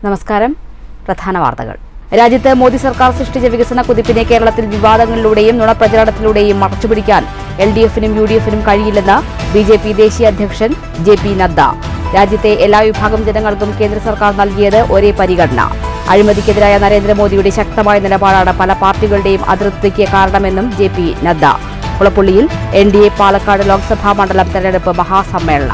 നമസ്കാരം പ്രധാന വാർത്തകൾ രാജ്യത്ത് മോദി സർക്കാർ സൃഷ്ടിച്ച വികസന കുതിപ്പിനെ കേരളത്തിൽ വിവാദങ്ങളിലൂടെയും നുണപ്രചാരണത്തിലൂടെയും മറച്ചുപിടിക്കാൻ എൽ ഡി എഫിനും യു ഡി എഫിനും കഴിയില്ലെന്ന് ബി ജെ പി ദേശീയ അധ്യക്ഷൻ ജെ പി നദ്ദ രാജ്യത്തെ എല്ലാ വിഭാഗം ജനങ്ങൾക്കും കേന്ദ്ര സർക്കാർ നൽകിയത് ഒരേ പരിഗണന അഴിമതിക്കെതിരായ നരേന്ദ്രമോദിയുടെ ശക്തമായ നിലപാടാണ് പല പാർട്ടികളുടെയും അതൃപ്തിക്ക് കാരണമെന്നും ജെ പി നദ്ദ കുളപ്പുള്ളിയിൽ N D A Palakkad Lok Sabha മണ്ഡലം തെരഞ്ഞെടുപ്പ് മഹാസമ്മേളനം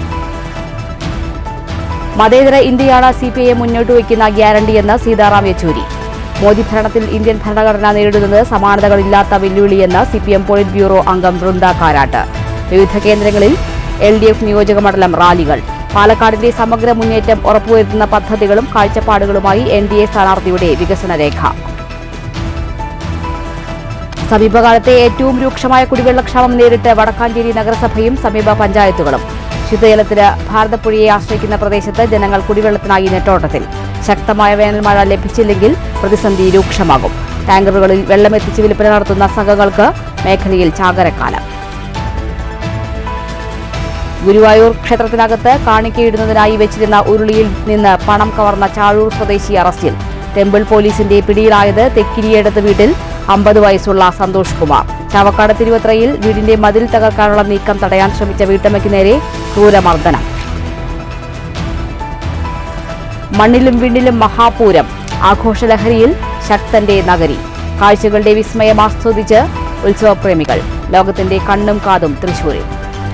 മതേതര ഇന്ത്യയാണ് സി പി ഐ മുന്നോട്ട് വയ്ക്കുന്ന ഗ്യാരണ്ടിയെന്ന് സീതാറാം യെച്ചൂരി മോദി ഭരണത്തിൽ ഇന്ത്യൻ ഭരണഘടന നേരിടുന്നത് സമാനതകളില്ലാത്ത വെല്ലുവിളിയെന്ന് C P M politburo അംഗം വൃന്ദ കാരാട്ട് വിവിധ കേന്ദ്രങ്ങളിൽ എൽ ഡി എഫ് നിയോജക മണ്ഡലം റാലികൾ പാലക്കാടിന്റെ സമഗ്ര മുന്നേറ്റം ഉറപ്പുവരുത്തുന്ന പദ്ധതികളും കാഴ്ചപ്പാടുകളുമായി എൻ ഡി എ സ്ഥാനാർത്ഥിയുടെ വികസന രേഖ സമീപകാലത്തെ ഏറ്റവും രൂക്ഷമായ കുടിവെള്ളക്ഷാമം നേരിട്ട് വടക്കാഞ്ചേരി നഗരസഭയും സമീപ പഞ്ചായത്തുകളും ശുദ്ധജലത്തിന് ഭാരതപ്പുഴയെ ആശ്രയിക്കുന്ന പ്രദേശത്ത് ജനങ്ങൾ കുടിവെള്ളത്തിനായി നെട്ടോട്ടത്തിൽ ശക്തമായ വേനൽമഴ ലഭിച്ചില്ലെങ്കിൽ പ്രതിസന്ധി രൂക്ഷമാകും ടാങ്കറുകളിൽ വെള്ളമെത്തിച്ച് വിൽപ്പന നടത്തുന്ന സംഘങ്ങൾക്ക് മേഖലയിൽ ചാകരക്കാലം ഗുരുവായൂർ ക്ഷേത്രത്തിനകത്ത് കാണിക്കയിടുന്നതിനായി വെച്ചിരുന്ന ഉരുളിയിൽ നിന്ന് പണം കവർന്ന ചാഴൂർ സ്വദേശി അറസ്റ്റിൽ ടെമ്പിൾ പോലീസിന്റെ പിടിയിലായത് തെക്കിരിയേടത്ത് വീട്ടിൽ അമ്പത് വയസ്സുള്ള സന്തോഷ് കുമാർ ചാവക്കാട് തിരുവത്രയിൽ വീടിന്റെ മതിൽ തകർക്കാനുള്ള നീക്കം തടയാൻ ശ്രമിച്ച വീട്ടമ്മയ്ക്ക് നേരെ ക്രൂരമർദ്ദനം മണ്ണിലും വിണ്ണിലും മഹാപൂരം ആഘോഷലഹരിയിൽ ശക്തന്റെ നഗരി കാഴ്ചകളുടെ വിസ്മയം ആസ്വദിച്ച് ഉത്സവപ്രേമികൾ ലോകത്തിന്റെ കണ്ണും കാതും തൃശൂരിൽ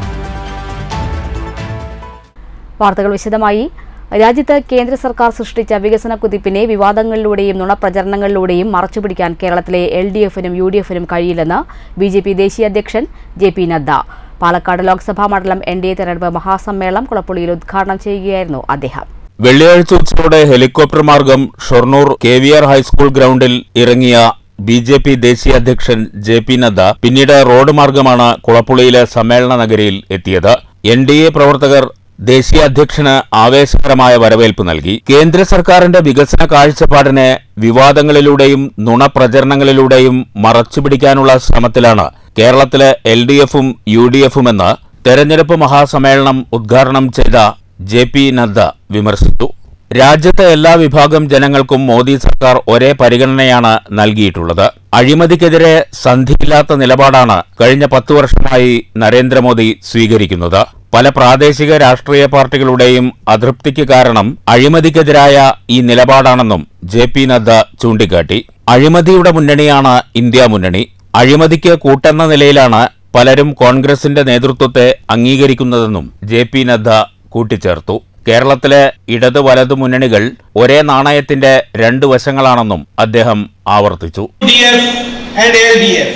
വാർത്തകൾ വിശദമായി രാജ്യത്ത് കേന്ദ്ര സർക്കാർ സൃഷ്ടിച്ച വികസന കുതിപ്പിനെ വിവാദങ്ങളിലൂടെയും നുണപ്രചരണങ്ങളിലൂടെയും മറച്ചുപിടിക്കാൻ കേരളത്തിലെ എൽ ഡി എഫിനും യു ഡി എഫിനും കഴിയില്ലെന്ന് ബി ജെ പി ദേശീയ അധ്യക്ഷൻ ജെ പി നദ്ദ പാലക്കാട് ലോക്സഭാ മണ്ഡലം എൻ ഡി എ തെരഞ്ഞെടുപ്പ് മഹാസമ്മേളനം കുളപ്പുള്ളിയിൽ ഉദ്ഘാടനം ചെയ്യുകയായിരുന്നു അദ്ദേഹം വെള്ളിയാഴ്ച ഉച്ചയോടെ ഹെലികോപ്റ്റർ മാർഗം Shoranur K V R high school ഗ്രൗണ്ടിൽ ഇറങ്ങിയ ബി ജെ പി ദേശീയ അധ്യക്ഷൻ ജെ പി നദ്ദ പിന്നീട് റോഡ് മാർഗമാണ് കുളപ്പുള്ളിയിലെ സമ്മേളന നഗരിയിൽ എത്തിയത് എൻ ഡി എ പ്രവർത്തകർ ദേശീയ അധ്യക്ഷന് ആവേശകരമായ വരവേൽപ്പ് നൽകി കേന്ദ്ര സർക്കാരിന്റെ വികസന കാഴ്ചപ്പാടിനെ വിവാദങ്ങളിലൂടെയും നുണപ്രചരണങ്ങളിലൂടെയും മറച്ചുപിടിക്കാനുള്ള ശ്രമത്തിലാണ് കേരളത്തിലെ എൽ ഡി എഫും യു ഡി എഫുമെന്ന് തെരഞ്ഞെടുപ്പ് മഹാസമ്മേളനം ഉദ്ഘാടനം ചെയ്ത ജെ പി നദ്ദ വിമർശിച്ചു രാജ്യത്തെ എല്ലാ വിഭാഗം ജനങ്ങൾക്കും മോദി സർക്കാർ ഒരേ പരിഗണനയാണ് നൽകിയിട്ടുള്ളത് അഴിമതിക്കെതിരെ സന്ധിയില്ലാത്ത നിലപാടാണ് കഴിഞ്ഞ പത്തു വർഷമായി നരേന്ദ്രമോദി സ്വീകരിക്കുന്നത് പല പ്രാദേശിക രാഷ്ട്രീയ പാർട്ടികളുടെയും അതൃപ്തിക്ക് കാരണം അഴിമതിക്കെതിരായ ഈ നിലപാടാണെന്നും ജെ പി നദ്ദ ചൂണ്ടിക്കാട്ടി അഴിമതിയുടെ മുന്നണിയാണ് ഇന്ത്യ മുന്നണി അഴിമതിക്ക് കൂട്ടെന്ന നിലയിലാണ് പലരും കോൺഗ്രസിന്റെ നേതൃത്വത്തെ അംഗീകരിക്കുന്നതെന്നും ജെ പി നദ്ദ കൂട്ടിച്ചേർത്തു കേരളത്തിലെ ഇടത് വലതു മുന്നണികൾ ഒരേ നാണയത്തിന്റെ രണ്ട് വശങ്ങളാണെന്നും അദ്ദേഹം ആവർത്തിച്ചു DF and LDF.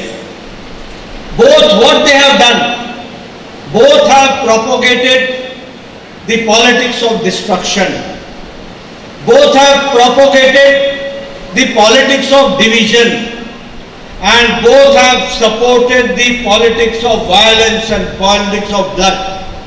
Both what they have done, both have propagated the politics of destruction. Both have propagated the politics of division and both have supported the politics of violence and politics of blood.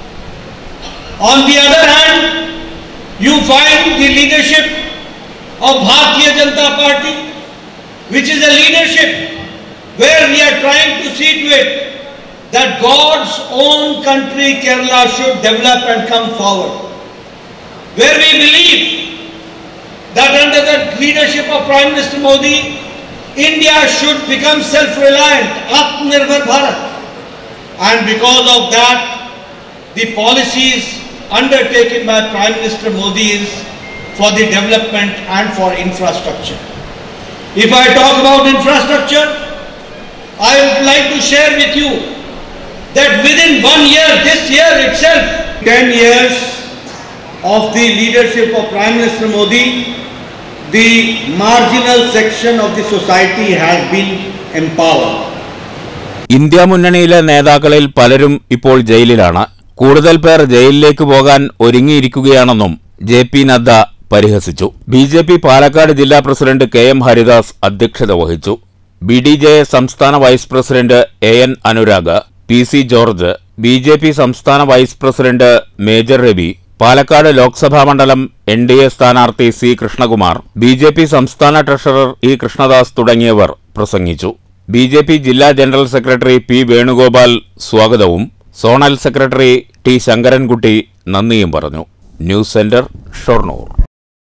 On the other hand, you find the leadership of Bharatiya Janata Party, which is a leadership where we are trying to see to it that God's own country, Kerala, should develop and come forward. Where we believe that under the leadership of Prime Minister Modi, India should become self-reliant, Atmanirbhar Bharat. And because of that, the policies undertaken by Prime Minister Modi is for the development and for infrastructure. If I talk about infrastructure, I would like to share with you that within one year, this year itself, 10 years of the leadership of Prime Minister Modi, the marginal section of the society has been empowered. India മുന്നണിയിലെ നേതാക്കളിൽ പലരും ഇപ്പോൾ ജയിലിലാണ് കൂടുതൽ പേർ ജയിലിലേക്ക് പോകാൻ ഒരുങ്ങിയിരിക്കുകയാണെന്നും J P Nadda പരിഹസിച്ചു ബി ജെ പി പാലക്കാട് ജില്ലാ പ്രസിഡന്റ് കെ എം ഹരിദാസ് അധ്യക്ഷത വഹിച്ചു ബി ഡി ജെ സംസ്ഥാന vice president A N Anurag P C George B J P സംസ്ഥാന vice president major Ravi Palakkad Lok Sabha മണ്ഡലം എൻ ഡി എ സ്ഥാനാർത്ഥി C Krishnakumar B J P സംസ്ഥാന treasurer E Krishnadas തുടങ്ങിയവർ പ്രസംഗിച്ചു ബി ജെ പി ജില്ലാ ജനറൽ സെക്രട്ടറി പി വേണുഗോപാൽ സ്വാഗതവും zonal secretary T Sankarankutty നന്ദിയും പറഞ്ഞു ന്യൂസ് സെന്റർ ഷൊർണൂർ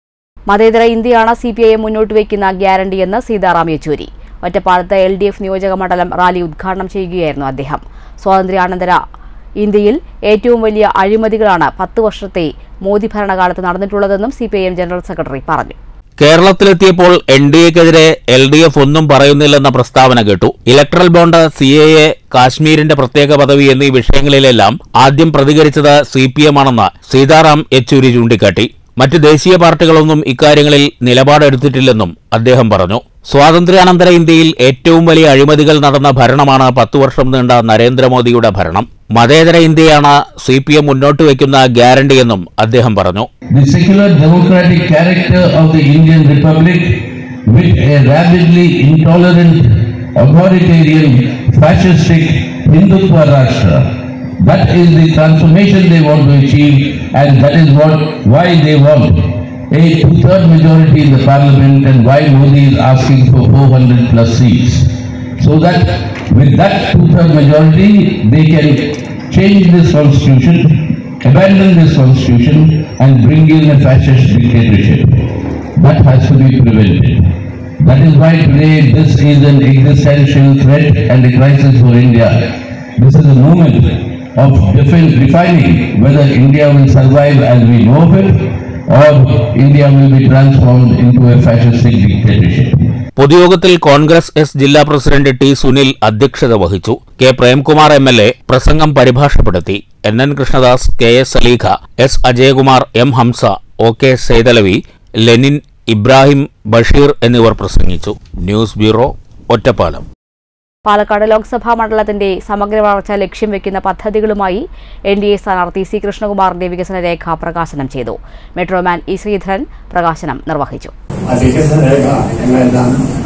മതേതര ഇന്ത്യയാണ് സി പി ഐ എം മുന്നോട്ട് വയ്ക്കുന്ന ഗ്യാരണ്ടിയെന്ന് സീതാറാം യെച്ചൂരി ഒറ്റപ്പാലത്ത് എൽ ഡി എഫ് നിയോജക മണ്ഡലം റാലി ഉദ്ഘാടനം ചെയ്യുകയായിരുന്നു അദ്ദേഹം സ്വാതന്ത്ര്യാനന്തര ഇന്ത്യയിൽ ഏറ്റവും വലിയ അഴിമതികളാണ് പത്ത് വർഷത്തെ മോദി ഭരണകാലത്ത് നടന്നിട്ടുള്ളതെന്നും സി ജനറൽ സെക്രട്ടറി പറഞ്ഞു കേരളത്തിലെത്തിയപ്പോൾ എൻ ഡി എക്കെതിരെ എൽ ഡി എഫ് ഒന്നും പറയുന്നില്ലെന്ന പ്രസ്താവന കേട്ടു electoral bond C A A കാശ്മീരിന്റെ പ്രത്യേക പദവി എന്നീ വിഷയങ്ങളിലെല്ലാം ആദ്യം പ്രതികരിച്ചത് സി പി എം ആണെന്ന് സീതാറാം യെച്ചൂരി ചൂണ്ടിക്കാട്ടി മറ്റ് ദേശീയ പാർട്ടികളൊന്നും ഇക്കാര്യങ്ങളിൽ നിലപാടെടുത്തിട്ടില്ലെന്നും അദ്ദേഹം പറഞ്ഞു സ്വാതന്ത്ര്യാനന്തര ഇന്ത്യയിൽ ഏറ്റവും വലിയ അഴിമതികൾ നടന്ന ഭരണമാണ് പത്തു വർഷം നീണ്ട നരേന്ദ്രമോദിയുടെ ഭരണം മതേതര ഇന്ത്യയാണ് സി പി എം മുന്നോട്ട് വയ്ക്കുന്ന ഗ്യാരണ്ടിയെന്നും അദ്ദേഹം പറഞ്ഞു the secular democratic character of the Indian Republic with a rabidly intolerant, authoritarian, fascistic Hindutva Rashtra. That is the transformation they want to achieve and that is what why they want a two-third majority in the parliament and why Modi is asking for 400 plus seats. So that with that two-third majority they can change this constitution abandon this constitution and bring in a fascist dictatorship. That has to be prevented. That is why today this is an existential threat and a crisis for India. This is a moment of defin- defining whether India will survive as we know of it or India will be transformed into a fascistic dictatorship. പൊതുയോഗത്തിൽ Congress S ജില്ലാ president T Sunil അധ്യക്ഷത വഹിച്ചു K Premkumar M L A പ്രസംഗം പരിഭാഷപ്പെടുത്തി N N Krishnadas K S Saleekha S Ajayakumar M Hamza O K Saithalavi Lenin Ibrahim Basheer എന്നിവർ പ്രസംഗിച്ചു news bureau Ottapalam Palakkad Lok Sabha മണ്ഡലത്തിന്റെ സമഗ്ര വളർച്ച ലക്ഷ്യം വെക്കുന്ന പദ്ധതികളുമായി എൻ ഡി എ സ്ഥാനാർത്ഥി സി കൃഷ്ണകുമാറിന്റെ വികസന രേഖ പ്രകാശനം ചെയ്തു മെട്രോമാൻ ഇ ശ്രീധരൻ പ്രകാശനം നിർവഹിച്ചു ആ വികസന രേഖ ഞങ്ങളെല്ലാം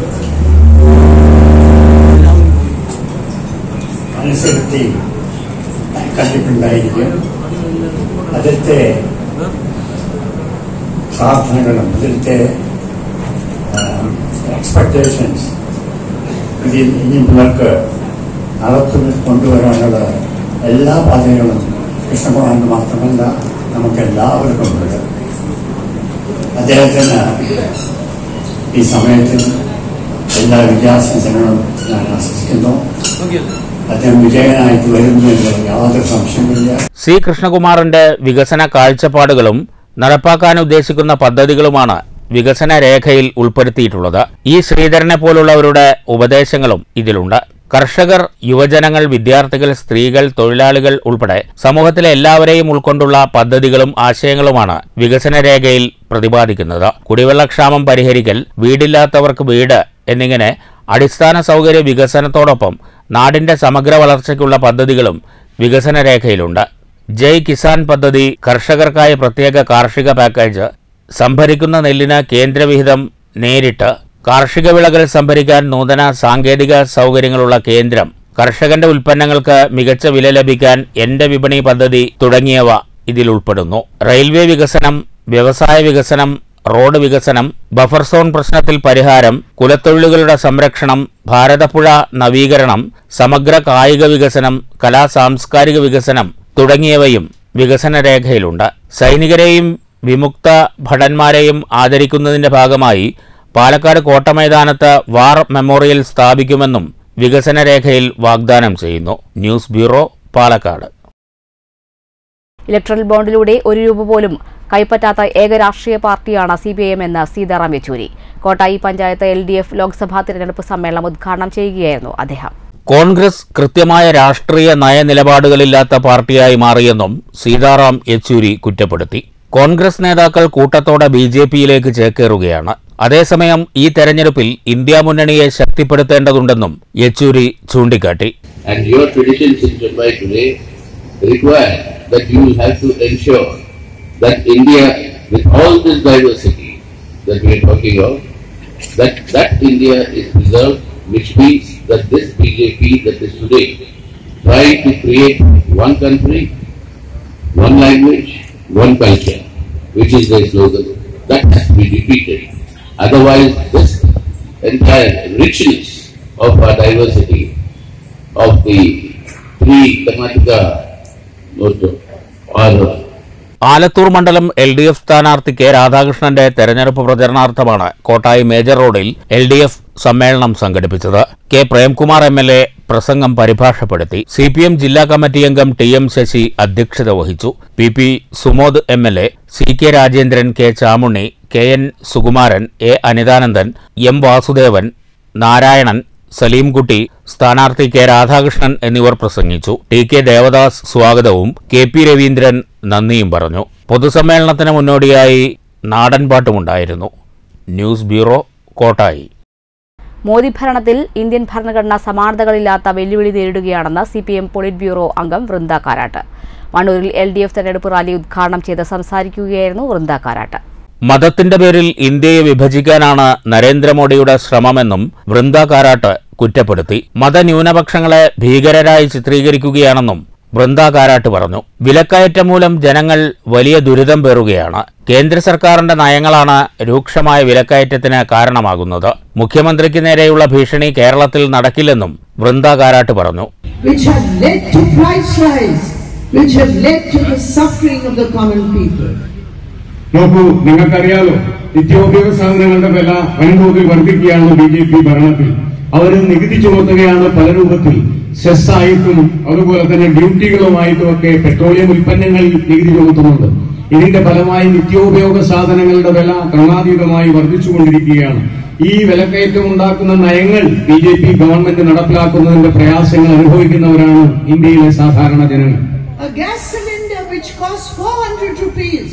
അനുസരിച്ച് കണ്ടിട്ടുണ്ടായിരിക്കും അതിലത്തെ പ്രാർത്ഥനകളും അതിലത്തെ എക്സ്പെക്ടേഷൻസ് ഇതിൽ ഇനി മുതൽക്ക് നടത്തി കൊണ്ടുവരാനുള്ള എല്ലാ പാതകളും കൃഷ്ണകുമാറിന് മാത്രമല്ല നമുക്ക് എല്ലാവർക്കും ഉണ്ട് അദ്ദേഹത്തിന് ഈ സമയത്തിൽ എല്ലാ വിദ്യാസനങ്ങളും ഞാൻ ആശംസിക്കുന്നു അദ്ദേഹം വിജയനായിട്ട് വരുന്നതിൽ യാതൊരു സംശയമില്ല സി കൃഷ്ണകുമാറിന്റെ വികസന കാഴ്ചപ്പാടുകളും നടപ്പാക്കാൻ ഉദ്ദേശിക്കുന്ന പദ്ധതികളുമാണ് വികസന രേഖയിൽ ഉൾപ്പെടുത്തിയിട്ടുള്ളത് ഈ ശ്രീധരനെ പോലുള്ളവരുടെ ഉപദേശങ്ങളും ഇതിലുണ്ട് കർഷകർ യുവജനങ്ങൾ വിദ്യാർത്ഥികൾ സ്ത്രീകൾ തൊഴിലാളികൾ ഉൾപ്പെടെ സമൂഹത്തിലെ എല്ലാവരെയും ഉൾക്കൊണ്ടുള്ള പദ്ധതികളും ആശയങ്ങളുമാണ് വികസന രേഖയിൽ പ്രതിപാദിക്കുന്നത് കുടിവെള്ളക്ഷാമം പരിഹരിക്കൽ വീടില്ലാത്തവർക്ക് വീട് എന്നിങ്ങനെ അടിസ്ഥാന സൗകര്യ വികസനത്തോടൊപ്പം നാടിന്റെ സമഗ്ര വളർച്ചയ്ക്കുള്ള പദ്ധതികളും വികസന രേഖയിലുണ്ട് ജയ് കിസാൻ പദ്ധതി കർഷകർക്കായ പ്രത്യേക കാർഷിക പാക്കേജ് സംഭരിക്കുന്ന നെല്ലിന് കേന്ദ്രവിഹിതം നേരിട്ട് കാർഷിക വിളകൾ സംഭരിക്കാൻ നൂതന സാങ്കേതിക സൗകര്യങ്ങളുള്ള കേന്ദ്രം കർഷകന്റെ ഉൽപ്പന്നങ്ങൾക്ക് മികച്ച വില ലഭിക്കാൻ എന്റെ വിപണി പദ്ധതി തുടങ്ങിയവ ഇതിൽ ഉൾപ്പെടുന്നു റെയിൽവേ വികസനം വ്യവസായ വികസനം റോഡ് വികസനം ബഫർ സോൺ പ്രശ്നത്തിൽ പരിഹാരം കുലത്തൊഴിലുകളുടെ സംരക്ഷണം ഭാരതപ്പുഴ നവീകരണം സമഗ്ര കായിക വികസനം കലാ സാംസ്കാരിക വികസനം തുടങ്ങിയവയും വികസന രേഖയിലുണ്ട് സൈനികരെയും വിമുക്ത ഭടന്മാരെയും ആദരിക്കുന്നതിന്റെ ഭാഗമായി പാലക്കാട് കോട്ടമൈതാനത്ത് വാർ മെമ്മോറിയൽ സ്ഥാപിക്കുമെന്നും വികസന രേഖയിൽ വാഗ്ദാനം ചെയ്യുന്നു ന്യൂസ് ബ്യൂറോ പാലക്കാട് ഇലക്ട്രൽ ബോണ്ടിലൂടെ ഒരു രൂപ പോലും കൈപ്പറ്റാത്ത ഏക രാഷ്ട്രീയ പാർട്ടിയാണ് സി പി ഐ എം എന്ന് Sitaram Yechury Kottayi panchayat L D F Lok Sabha തിരഞ്ഞെടുപ്പ് സമ്മേളനം ഉദ്ഘാടനം ചെയ്യുകയായിരുന്നു അദ്ദേഹം കോൺഗ്രസ് കൃത്യമായ രാഷ്ട്രീയ നയനിലപാടുകളില്ലാത്ത പാർട്ടിയായി മാറിയെന്നും സീതാറാം യെച്ചൂരി കുറ്റപ്പെടുത്തി കോൺഗ്രസ് നേതാക്കൾ കൂട്ടത്തോടെ ബി ജെ പിയിലേക്ക് ചേക്കേറുകയാണ് അതേസമയം ഈ തെരഞ്ഞെടുപ്പിൽ ഇന്ത്യ മുന്നണിയെ ശക്തിപ്പെടുത്തേണ്ടതുണ്ടെന്നും യെച്ചൂരി ചൂണ്ടിക്കാട്ടി and your traditions in Mumbai today require that you will have to ensure that India, with all this diversity that we are talking of, that that India is preserved, which means that this BJP that is today trying to create one country, one language, one culture, which is their slogan, that has to be defeated. Otherwise, this entire richness of our diversity of the three Karnataka or Alathur മണ്ഡലം L D F സ്ഥാനാർത്ഥി K രാധാകൃഷ്ണന്റെ തെരഞ്ഞെടുപ്പ് പ്രചരണാർത്ഥമാണ് Kottayi major റോഡിൽ L D F സമ്മേളനം സംഘടിപ്പിച്ചത് K Premkumar M L A പ്രസംഗം പരിഭാഷപ്പെടുത്തി സി പി എം ജില്ലാ കമ്മിറ്റി അംഗം ടി എം ശശി അധ്യക്ഷത വഹിച്ചു P P Sumod M L A C K Rajendran K Chamunni K N Sukumaran A Anithanandan M Vasudevan Narayanan Salimkutty സ്ഥാനാർത്ഥി കെ രാധാകൃഷ്ണൻ എന്നിവർ പ്രസംഗിച്ചു ടി കെ ദേവദാസ് സ്വാഗതവും കെ പി രവീന്ദ്രൻ നന്ദിയും പറഞ്ഞു പൊതുസമ്മേളനത്തിന് മുന്നോടിയായി നാടൻപാട്ടുമുണ്ടായിരുന്നു ന്യൂസ് ബ്യൂറോ കോട്ടായി മോദി ഭരണത്തിൽ ഇന്ത്യൻ ഭരണഘടന സമാനതകളില്ലാത്ത വെല്ലുവിളി നേരിടുകയാണെന്ന് C P M politburo അംഗം വൃന്ദ കാരാട്ട് മണ്ണൂരിൽ എൽ ഡി എഫ് തെരഞ്ഞെടുപ്പ് റാലി ഉദ്ഘാടനം ചെയ്ത് സംസാരിക്കുകയായിരുന്നു വൃന്ദ കാരാട്ട് മതത്തിന്റെ പേരിൽ ഇന്ത്യയെ വിഭജിക്കാനാണ് നരേന്ദ്രമോദിയുടെ ശ്രമമെന്നും വൃന്ദ കാരാട്ട് കുറ്റപ്പെടുത്തി മതന്യൂനപക്ഷങ്ങളെ ഭീകരരായി ചിത്രീകരിക്കുകയാണെന്നും വൃന്ദ കാരാട്ട് പറഞ്ഞു വിലക്കയറ്റം മൂലം ജനങ്ങൾ വലിയ ദുരിതം പേറുകയാണ് കേന്ദ്ര സർക്കാരിന്റെ നയങ്ങളാണ് രൂക്ഷമായ വിലക്കയറ്റത്തിന് കാരണമാകുന്നത് മുഖ്യമന്ത്രിക്ക് നേരെയുള്ള ഭീഷണി കേരളത്തിൽ നടക്കില്ലെന്നും വൃന്ദ കാരാട്ട് പറഞ്ഞു which have led to price rise, which have led to the suffering of the common people. നോക്കൂ നിങ്ങൾക്കറിയാലോ നിത്യോപയോഗ സാധനങ്ങളുടെ വില വൻതോതിൽ വർദ്ധിക്കുകയാണ് ബി ജെ പി ഭരണത്തിൽ അവർ നികുതി ചുമത്തുകയാണ് പല രൂപത്തിൽ സെസ് ആയിട്ടും അതുപോലെ തന്നെ ഡ്യൂട്ടികളുമായിട്ടും ഒക്കെ പെട്രോളിയം ഉൽപ്പന്നങ്ങളിൽ നികുതി ചുമത്തുന്നുണ്ട് ഇതിന്റെ ഫലമായി നിത്യോപയോഗ സാധനങ്ങളുടെ വില ക്രമാതീതമായി വർദ്ധിച്ചുകൊണ്ടിരിക്കുകയാണ് ഈ വിലക്കയറ്റം ഉണ്ടാക്കുന്ന നയങ്ങൾ ബി ജെ പി ഗവൺമെന്റ് നടപ്പിലാക്കുന്നതിന്റെ പ്രയാസങ്ങൾ അനുഭവിക്കുന്നവരാണ് ഇന്ത്യയിലെ സാധാരണ ജനങ്ങൾ A gas cylinder which costs 400 rupees.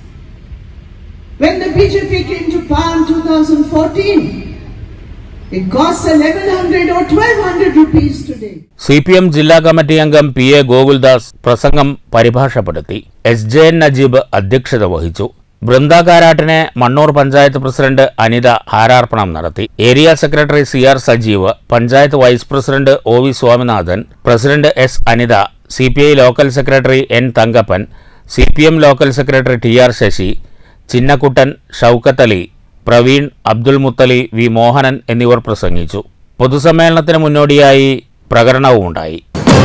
When the BJP came to power in 2014, it costs 1100 or 1200 rupees today. C P M ജില്ലാ കമ്മിറ്റി അംഗം പി എ ഗോകുൽദാസ് പ്രസംഗം പരിഭാഷപ്പെടുത്തി എസ് ജെ എൻ നജീബ് അധ്യക്ഷത വഹിച്ചു ബൃന്ദ കാരാട്ടിനെ മണ്ണൂർ പഞ്ചായത്ത് പ്രസിഡന്റ് അനിത ഹാരാർപ്പണം നടത്തി area secretary C R Sajeev panchayat vice president O V Swaminathan president S Anitha C P I local secretary N Thankappan C P M local secretary T R Sasi Chinnakuttan Shoukath Ali Praveen Abdul Muthali V Mohanan എന്നിവർ പ്രസംഗിച്ചു പൊതുസമ്മേളനത്തിന് മുന്നോടിയായി പ്രകടനവുമുണ്ടായി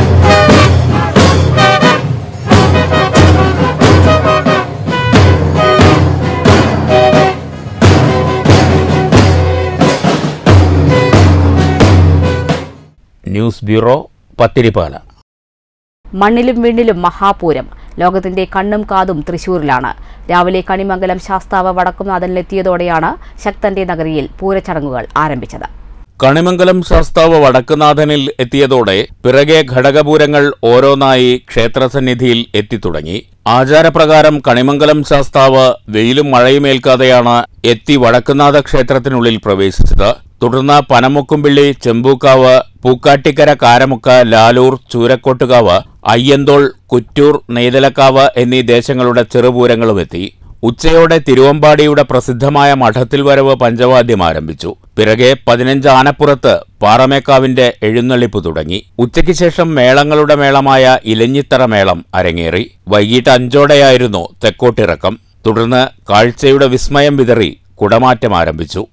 ന്യൂസ് ബ്യൂറോ പത്തിരിപ്പാല മണ്ണിലും വിണ്ണിലും മഹാപൂരം ലോകത്തിന്റെ കണ്ണും കാതും തൃശൂരിലാണ് രാവിലെ കണിമംഗലം ശാസ്താവ് വടക്കുംനാഥനിലെത്തിയതോടെയാണ് ശക്തന്റെ നഗരിയിൽ പൂരച്ചടങ്ങുകൾ ആരംഭിച്ചത് കണിമംഗലം ശാസ്താവ് വടക്കുനാഥനിൽ എത്തിയതോടെ പിറകെ ഘടകപൂരങ്ങൾ ഓരോന്നായി ക്ഷേത്രസന്നിധിയിൽ എത്തിത്തുടങ്ങി ആചാരപ്രകാരം കണിമംഗലം ശാസ്താവ് വെയിലും മഴയുമേൽക്കാതെയാണ് എത്തി വടക്കുനാഥ ക്ഷേത്രത്തിനുള്ളിൽ പ്രവേശിച്ചത് തുടർന്ന് പനമുക്കുംപിള്ളി ചെമ്പൂക്കാവ് പൂക്കാട്ടിക്കര കാരമുക്ക് ലാലൂർ ചൂരക്കോട്ടുകാവ് അയ്യന്തോൾ കുറ്റൂർ നെയ്തലക്കാവ് എന്നീ ദേശങ്ങളുടെ ചെറുപൂരങ്ങളും എത്തി ഉച്ചയോടെ തിരുവമ്പാടിയുടെ പ്രസിദ്ധമായ മഠത്തിൽ വരവ് പഞ്ചവാദ്യം ആരംഭിച്ചു പിറകെ പതിനഞ്ച് ആനപ്പുറത്ത് പാറമേക്കാവിന്റെ എഴുന്നള്ളിപ്പ് തുടങ്ങി ഉച്ചയ്ക്ക് ശേഷം മേളങ്ങളുടെ മേളമായ ഇലഞ്ഞിത്തറ മേളം അരങ്ങേറി വൈകിട്ട് അഞ്ചോടെയായിരുന്നു തെക്കോട്ടിറക്കം തുടർന്ന് കാഴ്ചയുടെ വിസ്മയം വിതറി കുടമാറ്റം ആരംഭിച്ചു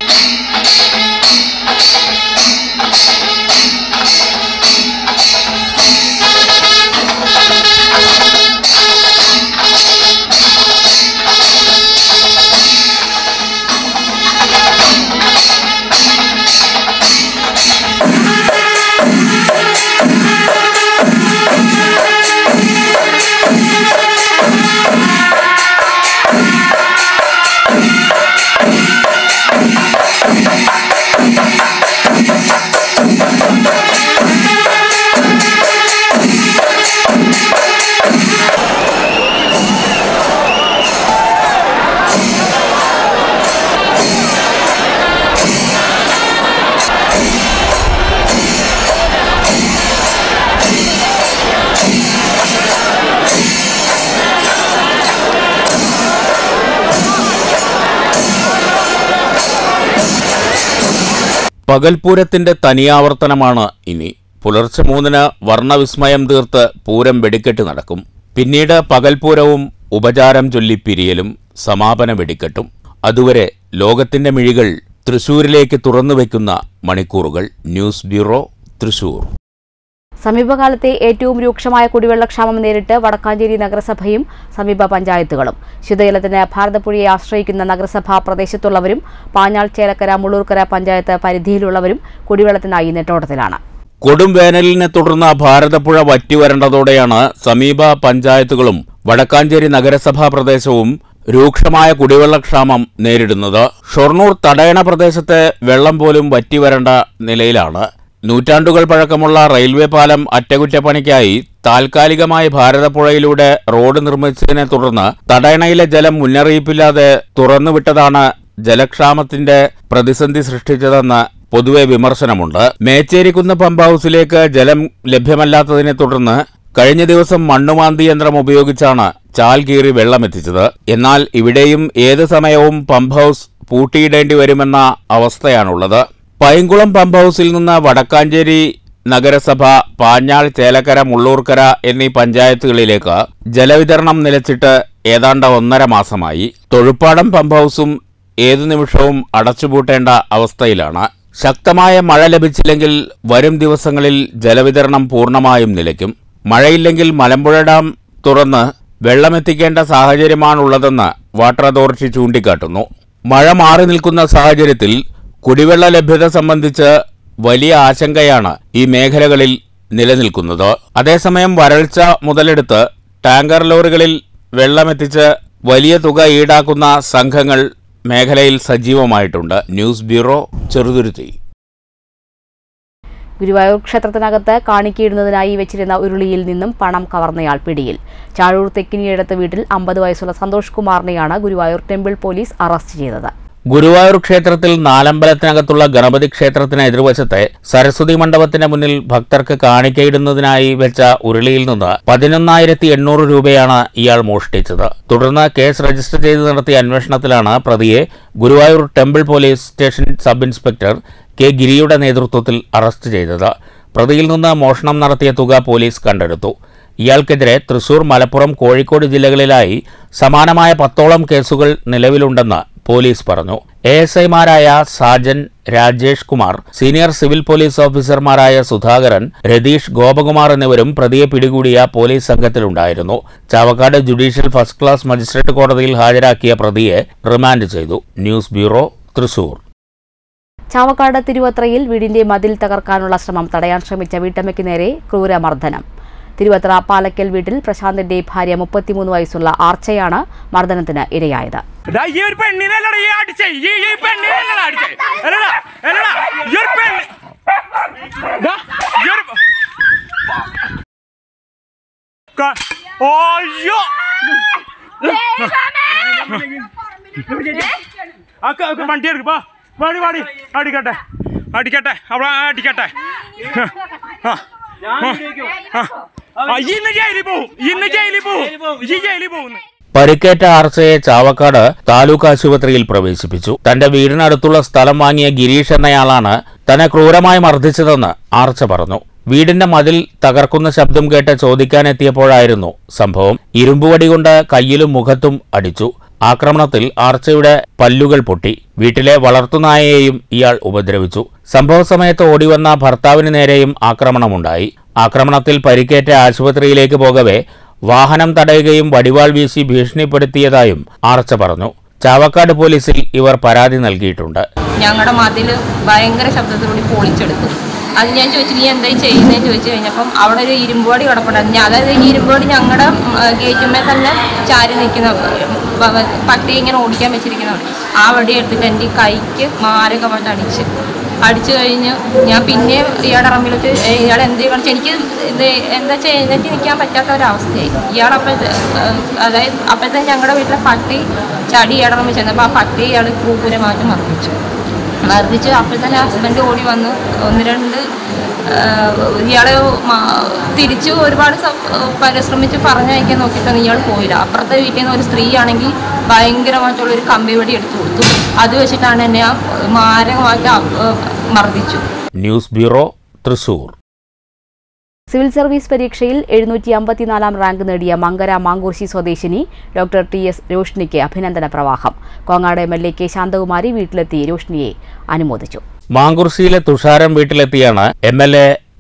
പകൽപൂരത്തിന്റെ തനിയാവർത്തനമാണ് ഇനി പുലർച്ചെ മൂന്നിന് വർണ്ണവിസ്മയം തീർത്ത് പൂരം വെടിക്കെട്ട് നടക്കും പിന്നീട് പകൽപൂരവും ഉപചാരം ചൊല്ലി പിരിയലും സമാപന വെടിക്കെട്ടും അതുവരെ ലോകത്തിന്റെ മിഴികൾ തൃശൂരിലേക്ക് തുറന്നുവെക്കുന്ന മണിക്കൂറുകൾ ന്യൂസ് ബ്യൂറോ തൃശൂർ സമീപകാലത്തെ ഏറ്റവും രൂക്ഷമായ കുടിവെള്ളക്ഷാമം നേരിട്ട് വടക്കാഞ്ചേരി നഗരസഭയും സമീപ പഞ്ചായത്തുകളും ശുദ്ധജലത്തിന് ഭാരതപ്പുഴയെ ആശ്രയിക്കുന്ന നഗരസഭാ പ്രദേശത്തുള്ളവരും പാഞ്ഞാൾ ചേലക്കര മുള്ളൂർക്കര പഞ്ചായത്ത് പരിധിയിലുള്ളവരും കുടിവെള്ളത്തിനായി നെട്ടോട്ടത്തിലാണ് കൊടും വേനലിനെ തുടർന്ന് ഭാരതപ്പുഴ വറ്റിവരണ്ടതോടെയാണ് സമീപ പഞ്ചായത്തുകളും വടക്കാഞ്ചേരി നഗരസഭാ പ്രദേശവും രൂക്ഷമായ കുടിവെള്ളക്ഷാമം നേരിടുന്നത് ഷൊർണൂർ തടയണ പ്രദേശത്തെ വെള്ളം പോലും വറ്റിവരണ്ട നിലയിലാണ് നൂറ്റാണ്ടുകൾ പഴക്കമുള്ള റെയിൽവേ പാലം അറ്റകുറ്റപ്പണിക്കായി താൽക്കാലികമായി ഭാരതപ്പുഴയിലൂടെ റോഡ് നിർമ്മിച്ചതിനെ തുടർന്ന് തടയണയിലെ ജലം മുന്നറിയിപ്പില്ലാതെ തുറന്നുവിട്ടതാണ് ജലക്ഷാമത്തിന്റെ പ്രതിസന്ധി സൃഷ്ടിച്ചതെന്ന് പൊതുവെ വിമർശനമുണ്ട് മേച്ചേരിക്കുന്ന് പമ്പ് ഹൌസിലേക്ക് ജലം ലഭ്യമല്ലാത്തതിനെ തുടർന്ന് കഴിഞ്ഞ ദിവസം മണ്ണുമാന്തി യന്ത്രം ഉപയോഗിച്ചാണ് ചാൽ കീറി വെള്ളമെത്തിച്ചത് എന്നാൽ ഇവിടെയും ഏത് സമയവും പമ്പ് ഹൌസ് പൂട്ടിയിടേണ്ടി വരുമെന്ന അവസ്ഥയാണുള്ളത് പൈങ്കുളം പമ്പ് ഹൌസിൽ നിന്ന് വടക്കാഞ്ചേരി നഗരസഭ പാഞ്ഞാൾ ചേലക്കര മുള്ളൂർക്കര എന്നീ പഞ്ചായത്തുകളിലേക്ക് ജലവിതരണം നിലച്ചിട്ട് ഏതാണ്ട് ഒന്നര മാസമായി തൊഴുപ്പാടം പമ്പ് ഹൌസും ഏതു നിമിഷവും അടച്ചുപൂട്ടേണ്ട അവസ്ഥയിലാണ് ശക്തമായ മഴ ലഭിച്ചില്ലെങ്കിൽ വരും ദിവസങ്ങളിൽ ജലവിതരണം പൂർണ്ണമായും നിലയ്ക്കും മഴയില്ലെങ്കിൽ മലമ്പുഴ ഡാം തുറന്ന് വെള്ളമെത്തിക്കേണ്ട സാഹചര്യമാണുള്ളതെന്ന് വാട്ടർ അതോറിറ്റി ചൂണ്ടിക്കാട്ടുന്നു മഴ മാറി നിൽക്കുന്ന സാഹചര്യത്തിൽ കുടിവെള്ള ലഭ്യത സംബന്ധിച്ച് വലിയ ആശങ്കയാണ് ഈ മേഖലകളിൽ നിലനിൽക്കുന്നത് അതേസമയം വരൾച്ച മുതലെടുത്ത് ടാങ്കർ ലോറികളിൽ വെള്ളമെത്തിച്ച് വലിയ തുക ഈടാക്കുന്ന സംഘങ്ങൾ മേഖലയിൽ സജീവമായിട്ടുണ്ട് ന്യൂസ് ബ്യൂറോ ചെറുതുരുത്തി ഗുരുവായൂർ ക്ഷേത്രത്തിനകത്ത് കാണിക്കയിടുന്നതിനായി വെച്ചിരുന്ന ഉരുളിയിൽ നിന്നും പണം കവർന്നയാൾ പിടിയിൽ ചാഴൂർ തെക്കിനിയടത്ത് വീട്ടിൽ അമ്പത് വയസ്സുള്ള സന്തോഷ് കുമാറിനെയാണ് ഗുരുവായൂർ ടെമ്പിൾ പോലീസ് അറസ്റ്റ് ചെയ്തത് ഗുരുവായൂർ ക്ഷേത്രത്തിൽ നാലമ്പലത്തിനകത്തുള്ള ഗണപതി ക്ഷേത്രത്തിന് എതിർവശത്തെ സരസ്വതി മണ്ഡപത്തിന് മുന്നിൽ ഭക്തർക്ക് കാണിക്കയിടുന്നതിനായി വെച്ച ഉരുളിയിൽ നിന്ന് പതിനൊന്നായിരത്തി എണ്ണൂറ് രൂപയാണ് ഇയാൾ മോഷ്ടിച്ചത് തുടർന്ന് കേസ് രജിസ്റ്റർ ചെയ്ത് നടത്തിയ അന്വേഷണത്തിലാണ് പ്രതിയെ Guruvayur temple police station sub inspector K ഗിരിയുടെ നേതൃത്വത്തിൽ അറസ്റ്റ് ചെയ്തത് പ്രതിയിൽ നിന്ന് മോഷണം നടത്തിയ തുക പോലീസ് കണ്ടെടുത്തു ഇയാൾക്കെതിരെ തൃശൂർ മലപ്പുറം കോഴിക്കോട് ജില്ലകളിലായി സമാനമായ പത്തോളം കേസുകൾ നിലവിലുണ്ടെന്ന് പോലീസ് പറഞ്ഞു എ എസ് ഐമാരായ Sajan Rajesh Kumar senior civil police ഓഫീസർമാരായ സുധാകരൻ രതീഷ് ഗോപകുമാർ എന്നിവരും പ്രതിയെ പിടികൂടിയ പോലീസ് സംഘത്തിലുണ്ടായിരുന്നു Chavakkad judicial first class magistrate കോടതിയിൽ ഹാജരാക്കിയ പ്രതിയെ റിമാൻഡ് ചെയ്തു ന്യൂസ് ബ്യൂറോ തൃശൂർ ചാവക്കാട് തിരുവത്രയിൽ വീടിന്റെ മതിൽ തകർക്കാനുള്ള ശ്രമം തടയാൻ ശ്രമിച്ച വീട്ടമ്മയ്ക്ക് നേരെ ക്രൂരമർദ്ദനം തിരുവത്ര പാലക്കൽ വീട്ടിൽ പ്രശാന്തിന്റെ ഭാര്യ മുപ്പത്തിമൂന്ന് വയസ്സുള്ള ആർച്ചയാണ് മർദ്ദനത്തിന് ഇരയായത് ഡാ, ഈ ഒരു പെണ്ണിനല്ലടാ ഈ അടിച്ചേ ഈ ഈ പെണ്ണിനല്ലടാ അടിച്ചേ അല്ലടാ അല്ലടാ ഈ ഒരു പെണ്ണ് ഡാ, ഈ ഒരു ക- ഓയ്യോ അക്ക അക്ക വണ്ടി എടുക്ക് പാ പാടി പാടി അടിക്കട്ടെ അടിക്കട്ടെ അവളെ അടിക്കട്ടെ ആ. ആ. ആ, ഇന്ന് ജയിലിൽ പോവും ഇന്ന് ജയിലിൽ പോവും ഈ ജയിലിൽ പോകുന്നു പരിക്കേറ്റ ആർച്ചയെ ചാവക്കാട് താലൂക്ക് ആശുപത്രിയിൽ പ്രവേശിപ്പിച്ചു തന്റെ വീടിനടുത്തുള്ള സ്ഥലം വാങ്ങിയ ഗിരീഷ് എന്നയാളാണ് തന്നെ ക്രൂരമായി മർദ്ദിച്ചതെന്ന് ആർച്ച പറഞ്ഞു വീടിന്റെ മതിൽ തകർക്കുന്ന ശബ്ദം കേട്ട് ചോദിക്കാനെത്തിയപ്പോഴായിരുന്നു സംഭവം ഇരുമ്പുവടി കൊണ്ട് കയ്യിലും മുഖത്തും അടിച്ചു ആക്രമണത്തിൽ ആർച്ചയുടെ പല്ലുകൾ പൊട്ടി വീട്ടിലെ വളർത്തുനായയെയും ഇയാൾ ഉപദ്രവിച്ചു സംഭവ സമയത്ത് ഓടിവന്ന ഭർത്താവിന് നേരെയും ആക്രമണമുണ്ടായി ആക്രമണത്തിൽ പരിക്കേറ്റ ആശുപത്രിയിലേക്ക് പോകവെ വാഹനം തടയുകയും വടിവാൾ വീശി ഭീഷണിപ്പെടുത്തിയതായും ആർച്ച പറഞ്ഞു ചാവക്കാട് പോലീസിൽ ഇവർ പരാതി നൽകിയിട്ടുണ്ട് ഞങ്ങളുടെ മതിൽ ഭയങ്കര ശബ്ദത്തിലൂടെ പൊളിച്ചെടുത്തു അത് ഞാൻ ചോദിച്ചു നീ എന്തായി ചെയ്യുന്നതെന്ന് ചോദിച്ചു കഴിഞ്ഞപ്പം അവിടെ ഒരു ഇരുമ്പുവടി കിടപ്പുണ്ടായിരുന്നു ഞാൻ- അതായത് ഈ ഇരുമ്പുവടി ഞങ്ങളുടെ ഗേറ്റുമേ തന്നെ ചാരി നിൽക്കുന്ന വ- വ- പട്ടി ഇങ്ങനെ ഓടിക്കാൻ വെച്ചിരിക്കുന്ന വടി ആ വടി എടുത്തിട്ട് എൻ്റെ ഈ കൈക്ക് മാരകമായിട്ട് അടിച്ച് അടിച്ചു കഴിഞ്ഞ് ഞാൻ പിന്നെ ഇയാളുടെ റമ്മിൽ വെച്ച് "ഏയ് ഇയാൾ എന്ത് കാണിച്ചു എനിക്ക് ഇത് എന്താ വെച്ചാൽ എഴുന്നേറ്റ് നിൽക്കാൻ പറ്റാത്ത ഒരവസ്ഥയായി ഇയാളപ്പോഴത്തെ അതായത് അപ്പോഴത്തെ ഞങ്ങളുടെ വീട്ടിലെ പട്ടി ചടി ഇയാളുടെ റമ്മിൽ ചെന്നപ്പോൾ ആ പട്ടി ഇയാൾ ക്രൂരമായിട്ട് മർദ്ദിച്ചു മർദ്ദിച്ച് അപ്പോൾ തന്നെ ഹസ്ബൻഡ് ഓടി വന്ന് ഒന്ന് രണ്ട് ആ, ഇയാളെ മ- തിരിച്ച് ഒരുപാട് സ- പരിശ്രമിച്ച് പറഞ്ഞയക്കാൻ നോക്കിയിട്ടൊന്നും ഇയാൾ പോയില്ല അപ്പുറത്തെ വീട്ടിൽ നിന്ന് ഒരു സ്ത്രീ ആണെങ്കിൽ ഭയങ്കരമായിട്ടുള്ള ഒരു കമ്പി വെടി എടുത്തു കൊടുത്തു അത് വെച്ചിട്ടാണ് എന്നെ ആ മാരകമായിട്ട് ആ, മർദ്ദിച്ചു news bureau Thrissur civil service പരീക്ഷയിൽ എഴുന്നൂറ്റി അമ്പത്തിനാലാം റാങ്ക് നേടിയ മങ്കര മാങ്കൂർശി സ്വദേശിനി ഡോക്ടർ ടി എസ് രോഷ്നിക്ക് അഭിനന്ദന പ്രവാഹം Kongad M L A K Shanthakumari വീട്ടിലെത്തി രോഷ്നിയെ അനുമോദിച്ചു മാങ്കുർശിയിലെ തുഷാരം വീട്ടിലെത്തിയാണ് എം എൽ എ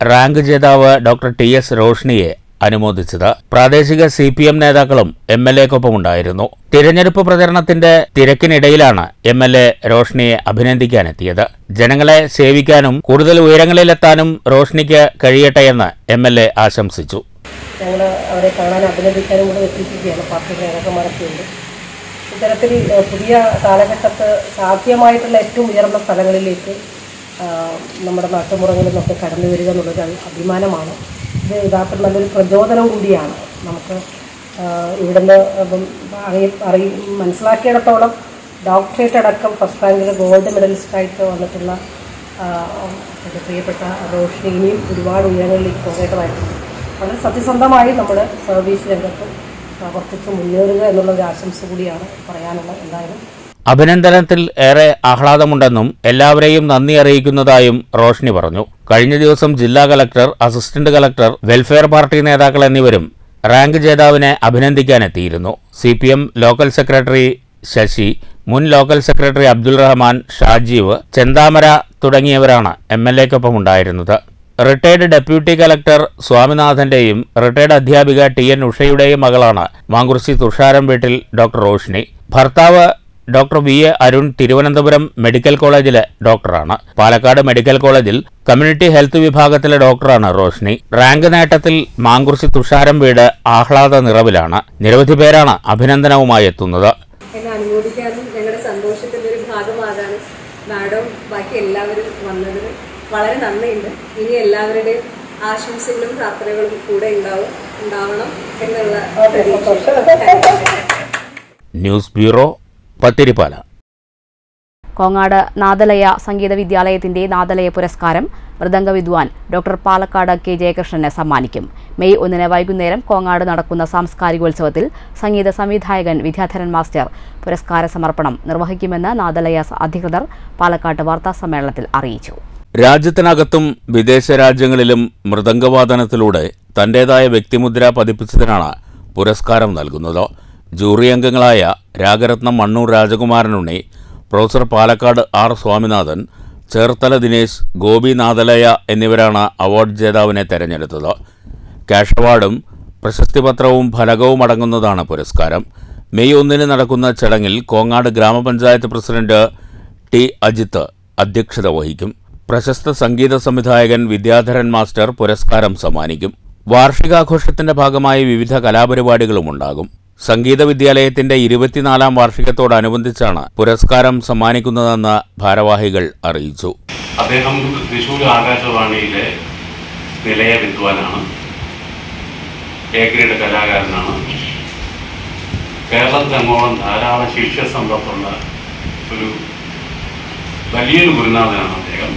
റാങ്ക് ജേതാവ് ഡോക്ടർ ടി എസ് റോഷ്നിയെ അനുമോദിച്ചത് പ്രാദേശിക സി പി എം നേതാക്കളും എം എൽ എക്കൊപ്പമുണ്ടായിരുന്നു തിരഞ്ഞെടുപ്പ് പ്രചരണത്തിന്റെ തിരക്കിനിടയിലാണ് എം എൽ എ റോഷ്നിയെ അഭിനന്ദിക്കാനെത്തിയത് ജനങ്ങളെ സേവിക്കാനും കൂടുതൽ ഉയരങ്ങളിലെത്താനും റോഷ്നിക്ക് കഴിയട്ടെയെന്ന് എം എൽ എ ആശംസിച്ചു ഞങ്ങൾ അവരെ കാണാൻ അഭിനന്ദിക്കാനും കൂടെ എത്തിയിരിക്കുകയാണ് പാർട്ടി നേതാക്കന്മാരൊക്കെ ഉണ്ട് ഇത്തരത്തിൽ ഏഹ്, പുതിയ കാലഘട്ടത്ത് സാധ്യമായിട്ടുള്ള ഏറ്റവും ഉയർന്ന സ്ഥലങ്ങളിലേക്ക് ആഹ്, നമ്മുടെ നാട്ടുമുറങ്ങളിൽ നിന്നൊക്കെ കടന്നു വരിക എന്നുള്ളൊരു അഭിമാനമാണ് ഇത് യഥാർത്ഥത്തിൽ നല്ലൊരു പ്രചോദനം കൂടിയാണ് നമുക്ക് ആഹ്, ഇവിടുന്ന് ഇപ്പം അറിയ അറിയ മനസ്സിലാക്കിയിടത്തോളം ഡോക്ടറേറ്റ് അടക്കം ഫസ്റ്റ് റാങ്കിൽ ഗോൾഡ് മെഡലിസ്റ്റായിട്ട് വന്നിട്ടുള്ള ആഹ്, എൻ്റെ പ്രിയപ്പെട്ട റോഷിനിയും ഒരുപാട് ഉയരങ്ങളിലേക്ക് പോകേണ്ടതായിട്ടുണ്ട് വളരെ സത്യസന്ധമായി നമ്മുടെ സർവീസ് രംഗത്ത് പ്രവർത്തിച്ച് മുന്നേറുക എന്നുള്ള ഒരു ആശംസ കൂടിയാണ് പറയാനുള്ളത് എന്തായാലും അഭിനന്ദനത്തിൽ ഏറെ ആഹ്ലാദമുണ്ടെന്നും എല്ലാവരെയും നന്ദി അറിയിക്കുന്നതായും റോഷ്നി പറഞ്ഞു കഴിഞ്ഞ ദിവസം ജില്ലാ collector assistant collector welfare party നേതാക്കൾ എന്നിവരും റാങ്ക് ജേതാവിനെ അഭിനന്ദിക്കാനെത്തിയിരുന്നു C P M local secretary Sasi മുൻ ലോക്കൽ സെക്രട്ടറി അബ്ദുൾ റഹ്മാൻ ഷാജീവ് ചെന്താമര തുടങ്ങിയവരാണ് എം എൽ എക്കൊപ്പം ഉണ്ടായിരുന്നത് റിട്ടയർഡ് ഡെപ്യൂട്ടി കലക്ടർ സ്വാമിനാഥന്റെയും റിട്ടയർഡ് അധ്യാപിക ടി എൻ ഉഷയുടെയും മകളാണ് മാങ്കുറിശി തുഷാരം വീട്ടിൽ ഡോക്ടർ റോഷിനി ഭർത്താവ് doctor V A Arun Thiruvananthapuram medical കോളേജിലെ ഡോക്ടറാണ് പാലക്കാട് മെഡിക്കൽ കോളേജിൽ കമ്മ്യൂണിറ്റി ഹെൽത്ത് വിഭാഗത്തിലെ ഡോക്ടറാണ് റോഷ്നി റാങ്ക് നേട്ടത്തിൽ മാങ്കുറിശി തുഷാരം വീട് ആഹ്ലാദ നിറവിലാണ് നിരവധി പേരാണ് അഭിനന്ദനവുമായി എത്തുന്നത് എന്നെ അനുമോദിക്കാനും ഞങ്ങളുടെ സന്തോഷത്തിൻ്റെ ഒരു ഭാഗമാകാനും മാഡം ബാക്കി എല്ലാവരും വന്നതിന് വളരെ നന്ദിയുണ്ട് ഇനി എല്ലാവരുടെയും ആശംസകളും പ്രാർത്ഥനകളും കൂടെ ഉണ്ടാവും ഉണ്ടാവണം എന്നുള്ള പ്രതീക്ഷ ന്യൂസ് ബ്യൂറോ പത്തിരിപ്പാല കോങ്ങാട് നാദലയ സംഗീത വിദ്യാലയത്തിന്റെ നാദലയ പുരസ്കാരം മൃദംഗ വിദ്വാൻ ഡോക്ടർ പാലക്കാട് കെ ജയകൃഷ്ണന് സമ്മാനിക്കും മെയ് ഒന്നിന് വൈകുന്നേരം കോങ്ങാട് നടക്കുന്ന സാംസ്കാരികോത്സവത്തിൽ സംഗീത സംവിധായകൻ വിദ്യാധരൻ മാസ്റ്റർ പുരസ്കാര സമർപ്പണം നിർവഹിക്കുമെന്ന് നാദലയ അധികൃതർ പാലക്കാട്ട് വാർത്താസമ്മേളനത്തിൽ അറിയിച്ചു രാജ്യത്തിനകത്തും വിദേശ രാജ്യങ്ങളിലും മൃദംഗവാദനത്തിലൂടെ തന്റേതായ വ്യക്തിമുദ്ര പതിപ്പിച്ചതിനാണ് പുരസ്കാരം നൽകുന്നത് ജൂറി അംഗങ്ങളായ രാഗരത്നം മണ്ണൂർ രാജകുമാരനുണ്ണി പ്രൊഫസർ പാലക്കാട് ആർ സ്വാമിനാഥൻ ചേർത്തല ദിനേശ് ഗോപി നാദലയ എന്നിവരാണ് അവാർഡ് ജേതാവിനെ തെരഞ്ഞെടുത്തത് ക്യാഷ് അവാർഡും പ്രശസ്തിപത്രവും ഫലകവും അടങ്ങുന്നതാണ് പുരസ്കാരം മെയ് ഒന്നിന് നടക്കുന്ന ചടങ്ങിൽ കോങ്ങാട് ഗ്രാമപഞ്ചായത്ത് പ്രസിഡന്റ് ടി അജിത്ത് അധ്യക്ഷത വഹിക്കും പ്രശസ്ത സംഗീത സംവിധായകൻ വിദ്യാധരൻ മാസ്റ്റർ പുരസ്കാരം സമ്മാനിക്കും വാർഷികാഘോഷത്തിന്റെ ഭാഗമായി വിവിധ കലാപരിപാടികളും ഉണ്ടാകും സംഗീത വിദ്യാലയത്തിന്റെ ഇരുപത്തിനാലാം വാർഷികത്തോടനുബന്ധിച്ചാണ് പുരസ്കാരം സമ്മാനിക്കുന്നതെന്ന് ഭാരവാഹികൾ അറിയിച്ചു അദ്ദേഹം തൃശ്ശൂർ ആകാശവാണിയിലെ നിലയ വിദ്വാനാണ് എ ഗ്രേഡ് കലാകാരനാണ് കേരളത്തിലങ്ങോളം ധാരാളം ശിഷ്യ സമ്പത്തുള്ള ഒരു വലിയൊരു ഗുരുനാഥനാണ് അദ്ദേഹം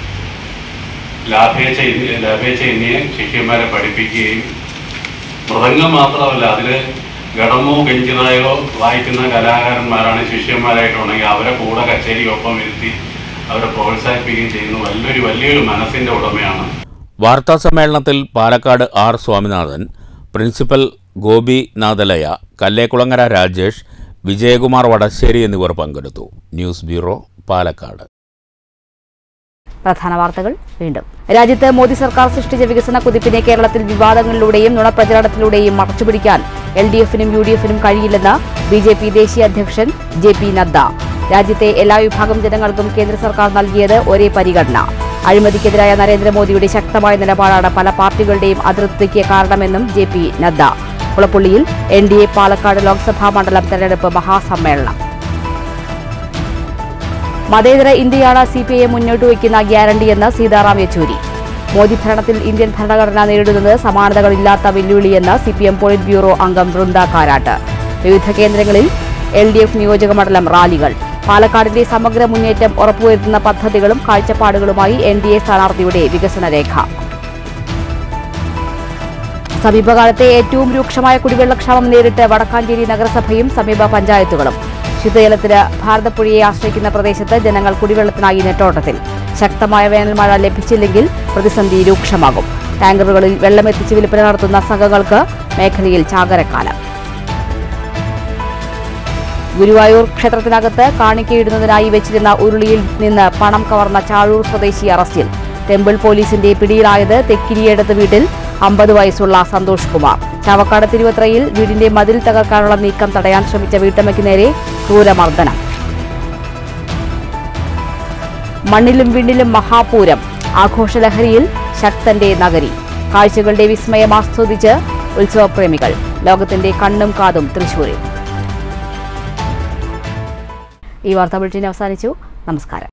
ലാഭേച്ഛ ലാഭേച്ഛ എന്നിയെ ശിഷ്യന്മാരെ പഠിപ്പിക്കുകയും മൃദംഗം മാത്രമല്ല അതിൽ ഗടമോ ഗഞ്ചിറായോ വായിക്കുന്ന കലാകാരന്മാരാണ് ശിഷ്യന്മാരായിട്ടുണ്ടെങ്കിൽ അവരെ കൂടെ കച്ചേരിക്കൊപ്പം ഇരുത്തി അവരെ പ്രോത്സാഹിപ്പിക്കുകയും ചെയ്യുന്ന വലിയൊരു വലിയൊരു മനസ്സിൻ്റെ ഉടമയാണ് വാർത്താ സമ്മേളനത്തിൽ പാലക്കാട് ആർ സ്വാമിനാഥൻ പ്രിൻസിപ്പൽ ഗോപി നാദലയ കല്ലേക്കുളങ്ങര രാജേഷ് വിജയകുമാർ വടശ്ശേരി എന്നിവർ പങ്കെടുത്തു ന്യൂസ് ബ്യൂറോ പാലക്കാട് പ്രധാന വാർത്തകൾ വീണ്ടും രാജ്യത്ത് മോദി സർക്കാർ സൃഷ്ടിച്ച വികസന കുതിപ്പിനെ കേരളത്തിൽ വിവാദങ്ങളിലൂടെയും നുണപ്രചരണത്തിലൂടെയും മറച്ചുപിടിക്കാൻ എൽ ഡി എഫിനും യു ഡി എഫിനും കഴിയില്ലെന്ന് ബി ജെ പി ദേശീയ അധ്യക്ഷൻ ജെ പി നദ്ദ രാജ്യത്തെ എല്ലാ വിഭാഗം ജനങ്ങൾക്കും കേന്ദ്ര സർക്കാർ നൽകിയത് ഒരേ പരിഗണന അഴിമതിക്കെതിരായ നരേന്ദ്രമോദിയുടെ ശക്തമായ നിലപാടാണ് പല പാർട്ടികളുടെയും അതൃപ്തിക്ക് കാരണമെന്നും ജെ പി നദ്ദ കുളപ്പുള്ളിയിൽ N D A Palakkad Lok Sabha മണ്ഡലം തെരഞ്ഞെടുപ്പ് മഹാസമ്മേളനം മതേതര ഇന്ത്യയാണ് സി പി ഐ മുന്നോട്ട് വയ്ക്കുന്ന ഗ്യാരണ്ടിയെന്ന് സീതാറാം യെച്ചൂരി മോദി ഭരണത്തിൽ ഇന്ത്യൻ ഭരണഘടന നേരിടുന്നത് സമാനതകളില്ലാത്ത വെല്ലുവിളിയെന്ന് C P M politburo അംഗം വൃന്ദ കാരാട്ട് വിവിധ കേന്ദ്രങ്ങളിൽ എൽ ഡി എഫ് നിയോജക മണ്ഡലം റാലികൾ പാലക്കാടിന്റെ സമഗ്ര മുന്നേറ്റം ഉറപ്പുവരുത്തുന്ന പദ്ധതികളും കാഴ്ചപ്പാടുകളുമായി എൻ ഡി എ സ്ഥാനാർത്ഥിയുടെ വികസന രേഖ സമീപകാലത്തെ ഏറ്റവും രൂക്ഷമായ കുടിവെള്ളക്ഷാമം നേരിട്ട് വടക്കാഞ്ചേരി നഗരസഭയും സമീപ പഞ്ചായത്തുകളും ശുദ്ധജലത്തിന് ഭാരതപ്പുഴയെ ആശ്രയിക്കുന്ന പ്രദേശത്ത് ജനങ്ങൾ കുടിവെള്ളത്തിനായി നെട്ടോട്ടത്തിൽ ശക്തമായ വേനൽമഴ ലഭിച്ചില്ലെങ്കിൽ പ്രതിസന്ധി രൂക്ഷമാകും ടാങ്കറുകളിൽ വെള്ളമെത്തിച്ച് വിൽപ്പന നടത്തുന്ന സംഘങ്ങൾക്ക് മേഖലയിൽ ചാകരക്കാലം ഗുരുവായൂർ ക്ഷേത്രത്തിനകത്ത് കാണിക്കയിടുന്നതിനായി വെച്ചിരുന്ന ഉരുളിയിൽ നിന്ന് പണം കവർന്ന ചാഴൂർ സ്വദേശി അറസ്റ്റിൽ ടെമ്പിൾ പോലീസിന്റെ പിടിയിലായത് തെക്കിരിയേടത്ത് വീട്ടിൽ അമ്പത് വയസ്സുള്ള സന്തോഷ് കുമാർ ചാവക്കാട് തിരുവത്രയിൽ വീടിന്റെ മതിൽ തകർക്കാനുള്ള നീക്കം തടയാൻ ശ്രമിച്ച വീട്ടമ്മയ്ക്ക് നേരെ ക്രൂരമർദ്ദനം മണ്ണിലും വിണ്ണിലും മഹാപൂരം ആഘോഷലഹരിയിൽ ശക്തന്റെ നഗരി കാഴ്ചകളുടെ വിസ്മയം ആസ്വദിച്ച് ഉത്സവപ്രേമികൾ ലോകത്തിന്റെ കണ്ണും കാതും തൃശൂരിൽ ഈ വാർത്താ ബുള്ളറ്റിൻ അവസാനിച്ചു നമസ്കാരം